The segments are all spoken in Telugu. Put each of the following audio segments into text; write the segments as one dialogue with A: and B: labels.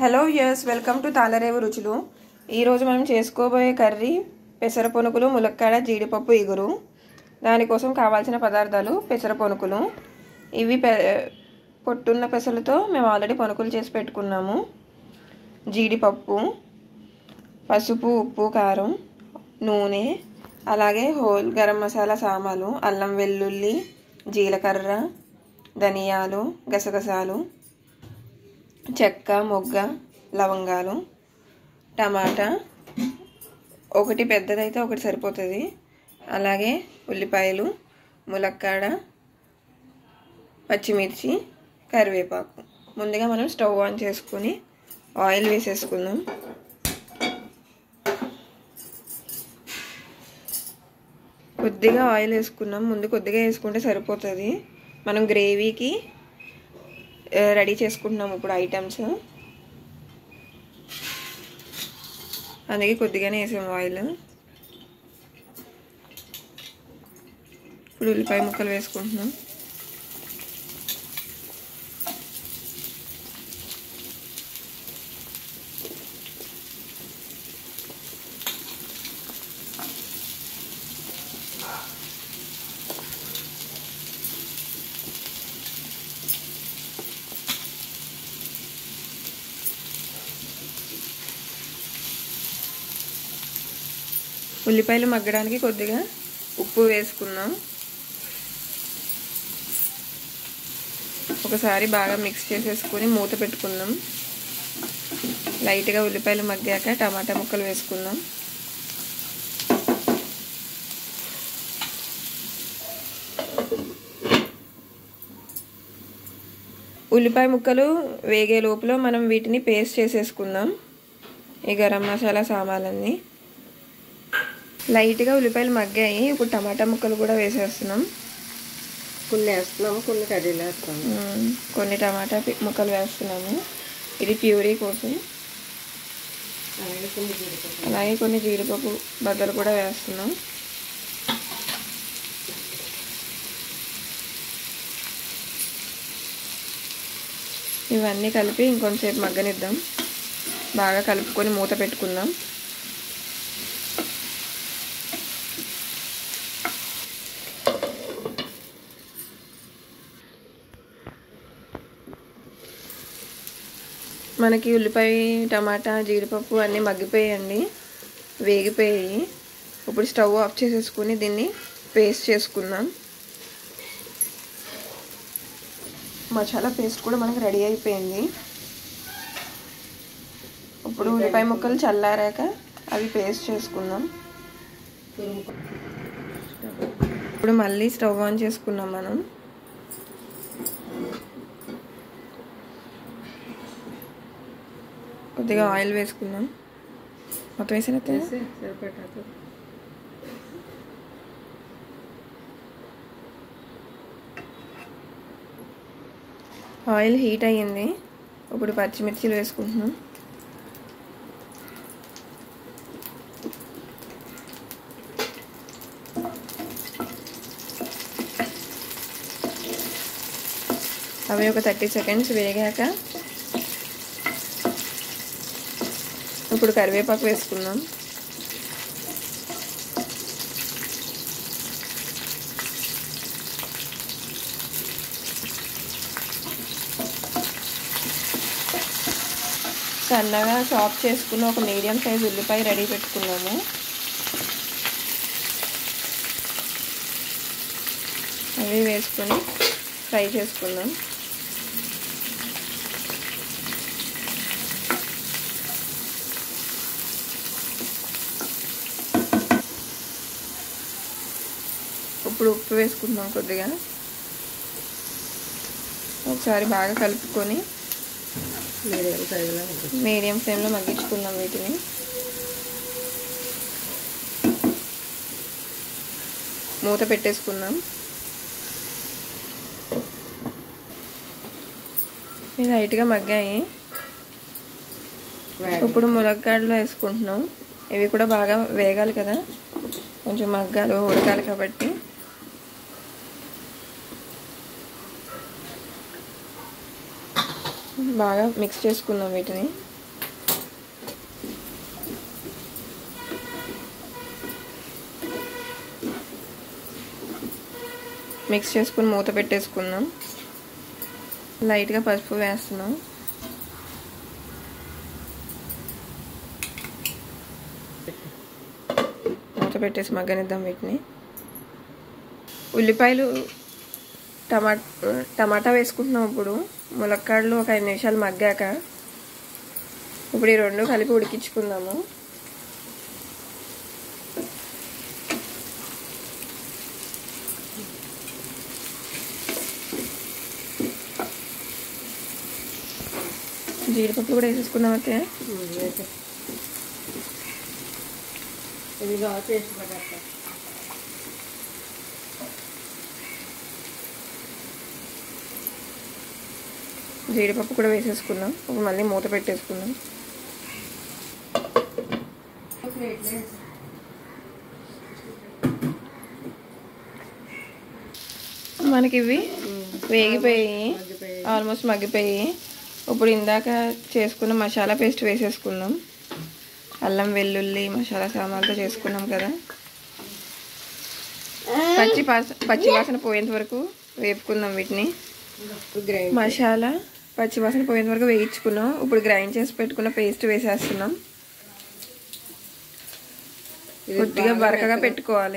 A: hello yes welcome to Talarevu రుచులు ఈరోజు మనం చేసుకోబోయే కర్రీ పెసర పొనుకులు ములక్కాడ జీడిపప్పు ఇగురు దానికోసం కావాల్సిన పదార్థాలు పెసర పొనుకులు ఇవి పె పొట్టున్న పెసలతో మేము ఆల్రెడీ పొనుకులు చేసి పెట్టుకున్నాము జీడిపప్పు పసుపు ఉప్పు కారం నూనె అలాగే హోల్ గరం మసాలా సామాలు అల్లం వెల్లుల్లి జీలకర్ర ధనియాలు గసగసాలు చెక్క మొగ్గ లవంగాలు టమాటా ఒకటి పెద్దదైతే ఒకటి సరిపోతుంది అలాగే ఉల్లిపాయలు ములక్కాడ పచ్చిమిర్చి కరివేపాకు ముందుగా మనం స్టవ్ ఆన్ చేసుకుని ఆయిల్ వేసేసుకుందాం కొద్దిగా ఆయిల్ వేసుకున్నాం ముందు కొద్దిగా వేసుకుంటే సరిపోతుంది మనం గ్రేవీకి రెడీ చేసుకుంటున్నాం ఇప్పుడు ఐటమ్స్ అందుకే కొద్దిగానే వేసాము ఆయిల్ ఇప్పుడు ఉల్లిపాయ ముక్కలు వేసుకుంటున్నాం ఉల్లిపాయలు మగ్గడానికి కొద్దిగా ఉప్పు వేసుకుందాం ఒకసారి బాగా మిక్స్ చేసేసుకుని మూత పెట్టుకుందాం లైట్గా ఉల్లిపాయలు మగ్గాక టమాటా ముక్కలు వేసుకుందాం ఉల్లిపాయ ముక్కలు వేగే లోపల మనం వీటిని పేస్ట్ చేసేసుకుందాం ఈ గరం మసాలా సామాన్లన్నీ లైట్గా ఉల్లిపాయలు మగ్గాయి ఇప్పుడు టమాటా ముక్కలు కూడా వేసేస్తున్నాం
B: కొన్ని వేస్తున్నాము కొన్ని కర్రీలు వేస్తాము
A: కొన్ని టమాటా ముక్కలు వేస్తున్నాము ఇది ప్యూరీ కోసం
B: అలాగే కొన్ని జీడిపప్పు
A: అలాగే కొన్ని జీడిపప్పు బద్దలు కూడా వేస్తున్నాం ఇవన్నీ కలిపి ఇంకొంచెంసేపు మగ్గనిద్దాం బాగా కలుపుకొని మూత పెట్టుకుందాం మనకి ఉల్లిపాయ టమాటా జీడిపప్పు అన్నీ మగ్గిపోయాయండి వేగిపోయాయి ఇప్పుడు స్టవ్ ఆఫ్ చేసేసుకుని దీన్ని పేస్ట్ చేసుకుందాం మసాలా పేస్ట్ కూడా మనకి రెడీ అయిపోయింది ఇప్పుడు ఉల్లిపాయ ముక్కలు చల్లారాక అవి పేస్ట్ చేసుకుందాం ఇప్పుడు మళ్ళీ స్టవ్ ఆన్ చేసుకున్నాం మనం కొద్దిగా ఆయిల్ వేసుకుందాం మొత్తం వేసిన
B: వేసి సరిపెట్టాక
A: ఆయిల్ హీట్ అయ్యింది ఇప్పుడు పచ్చిమిర్చిలు వేసుకుంటున్నాం అవి ఒక థర్టీ సెకండ్స్ వేగాక ఇప్పుడు కరివేపాకు వేసుకుందాం సన్నగా చాప్ చేసుకున్న ఒక మీడియం సైజ్ ఉల్లిపాయ రెడీ పెట్టుకున్నాము అవి వేసుకొని ఫ్రై చేసుకుందాం ఇప్పుడు ఉప్పు వేసుకుందాం కొద్దిగా ఒకసారి బాగా కలుపుకొని
B: మీడియం సైజులో ఉంటుంది
A: మీడియం ఫ్లేమ్లో మగ్గించుకుందాం వీటిని మూత పెట్టేసుకుందాం ఇవి లైట్గా మగ్గాయి ఇప్పుడు ములక్కాడలో వేసుకుంటున్నాం ఇవి కూడా బాగా వేగాలి కదా కొంచెం మగ్గాలి ఉడకాలి కాబట్టి బాగా మిక్స్ చేసుకుందాం వీటిని మిక్స్ చేసుకుని మూత పెట్టేసుకుందాం లైట్గా పసుపు వేస్తున్నాం మూత పెట్టేసి మగ్గనిద్దాం వీటిని ఉల్లిపాయలు టమా టమాటా వేసుకుంటున్నాం ఇప్పుడు ములక్కాడలు ఒక ఐదు నిమిషాలు మగ్గాక ఇప్పుడు ఈ రెండు కలిపి ఉడికించుకుందాము జీడిపప్పు కూడా వేసేసుకుందాం అయితే
B: ఇది బాగా చేసి పడేస్తా
A: జీడిపప్పు కూడా వేసేసుకుందాం ఇప్పుడు మళ్ళీ మూత పెట్టేసుకుందాం మనకి ఇవి వేగిపోయి
B: మగ్గిపోయి
A: ఆల్మోస్ట్ మగ్గిపోయి ఇప్పుడు ఇందాక చేసుకున్న మసాలా పేస్ట్ వేసేసుకుందాం అల్లం వెల్లుల్లి మసాలా సామాన్లతో చేసుకున్నాం కదా పచ్చి పాస పచ్చి వాసన పోయేంత వరకు వేపుకుందాం వీటిని
B: గ్రైండ్
A: మసాలా పచ్చి వాసన పోయేంత వరకు వేయించుకున్నాం ఇప్పుడు గ్రైండ్ చేసి పెట్టుకున్న పేస్ట్ వేసేస్తున్నాం
B: ఇది
A: కొద్దిగా
B: బాగా
A: బరకగా
B: మెత్తగా-
A: పెట్టుకోవాలి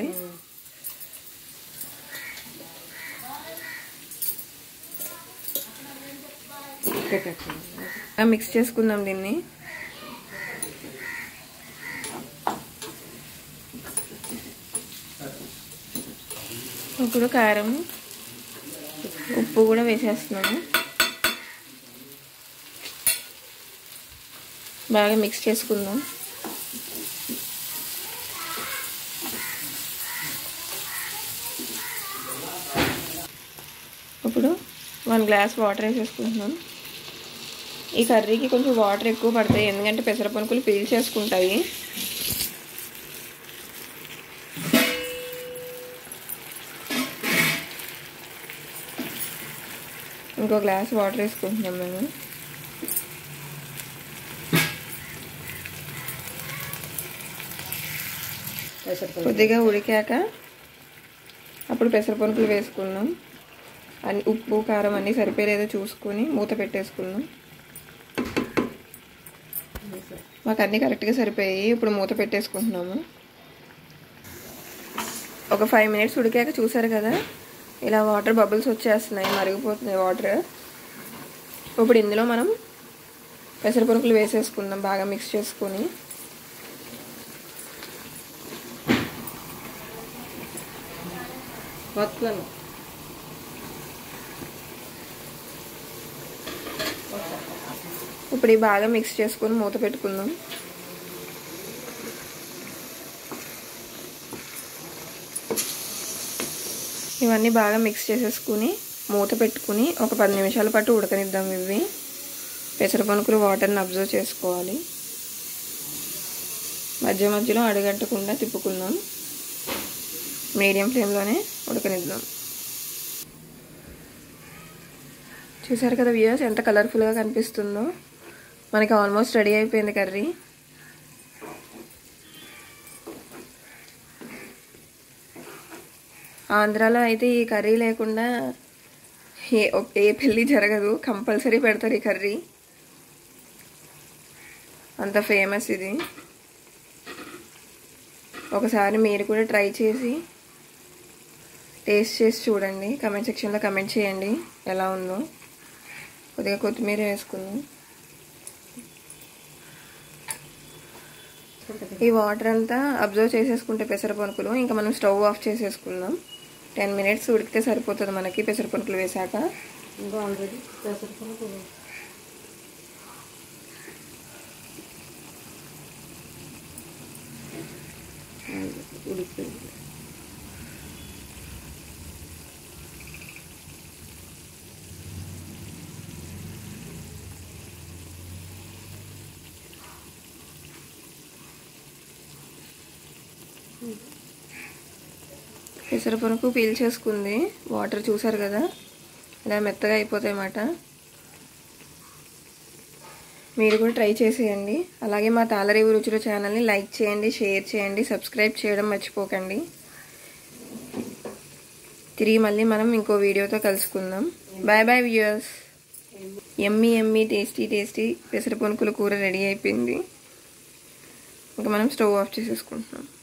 B: పెట్టేస్తాను
A: మిక్స్ చేసుకుందాం దీన్ని ఇప్పుడు కారం ఉప్పు కూడా వేసేస్తున్నాము బాగా మిక్స్ చేసుకుందాం ఇప్పుడు వన్ గ్లాస్ వాటర్ వేసేసుకుంటున్నాం ఈ కర్రీకి కొంచెం వాటర్ ఎక్కువ పడతాయి ఎందుకంటే పెసరపనుకులు పీల్ చేసుకుంటాయి ఇంకో గ్లాస్ వాటర్ వేసుకుంటున్నాం మేము
B: పెసరపప్పు
A: కొద్దిగా ఉడికాక అప్పుడు పెసరపనుకులు వేసుకున్నాం అన్ని ఉప్పు కారం అన్నీ సరిపోయేదో చూసుకొని మూత పెట్టేసుకున్నాం మాకు అన్నీ కరెక్ట్గా సరిపోయాయి ఇప్పుడు మూత పెట్టేసుకుంటున్నాము ఒక ఫైవ్ మినిట్స్ ఉడికాక చూసారు కదా ఇలా వాటర్ బబుల్స్ వచ్చేస్తున్నాయి మరిగిపోతున్నాయి వాటర్ ఇప్పుడు ఇందులో మనం పెసరపరుకులు వేసేసుకుందాం బాగా మిక్స్ చేసుకొని
B: మొత్తం
A: ఇప్పుడు ఇవి బాగా మిక్స్ చేసుకొని మూత పెట్టుకుందాం ఇవన్నీ బాగా మిక్స్ చేసేసుకుని మూత పెట్టుకుని ఒక పది నిమిషాల పాటు ఉడకనిద్దాం ఇవి పెసరపనుకులు వాటర్ని అబ్జర్వ్ చేసుకోవాలి మధ్య మధ్యలో అడగట్టకుండా తిప్పుకుందాం మీడియం ఫ్లేమ్లోనే ఉడకనిద్దాం చూసారు కదా వ్యూయర్స్ ఎంత కలర్ఫుల్గా కనిపిస్తుందో మనకి ఆల్మోస్ట్ రెడీ అయిపోయింది కర్రీ ఆంధ్రాలో అయితే ఈ కర్రీ లేకుండా ఏ ఏ పెళ్ళి జరగదు కంపల్సరీ పెడతారు ఈ కర్రీ అంత ఫేమస్ ఇది ఒకసారి మీరు కూడా ట్రై చేసి టేస్ట్ చేసి చూడండి కమెంట్ సెక్షన్లో కమెంట్ చేయండి ఎలా ఉందో కొద్దిగా కొత్తిమీర వేసుకుందాం ఈ వాటర్ అంతా అబ్జర్వ్ చేసేసుకుంటే పెసరపనుకులు ఇంకా మనం స్టవ్ ఆఫ్ చేసేసుకుందాం టెన్ మినిట్స్ ఉడికితే సరిపోతుంది మనకి పెసరపనుకులు వేసాక
B: ఇంకా ఆల్రెడీ పెసరపప్పు ఉడికిపోయింది
A: పెసరపనుకు పీల్ చేసుకుంది వాటర్ చూసారు కదా ఇలా మెత్తగా అయిపోతాయి అన్నమాట మీరు కూడా ట్రై చేసేయండి అలాగే మా తాళరేవు రుచుల ఛానల్ని లైక్ చేయండి షేర్ చేయండి సబ్స్క్రైబ్ చేయడం మర్చిపోకండి తిరిగి మళ్ళీ మనం ఇంకో వీడియోతో కలుసుకుందాం bye bye viewers yummy yummy tasty tasty పెసర పునుకుల కూర రెడీ అయిపోయింది ఇంకా మనం స్టవ్ ఆఫ్ చేసేసుకుంటున్నాం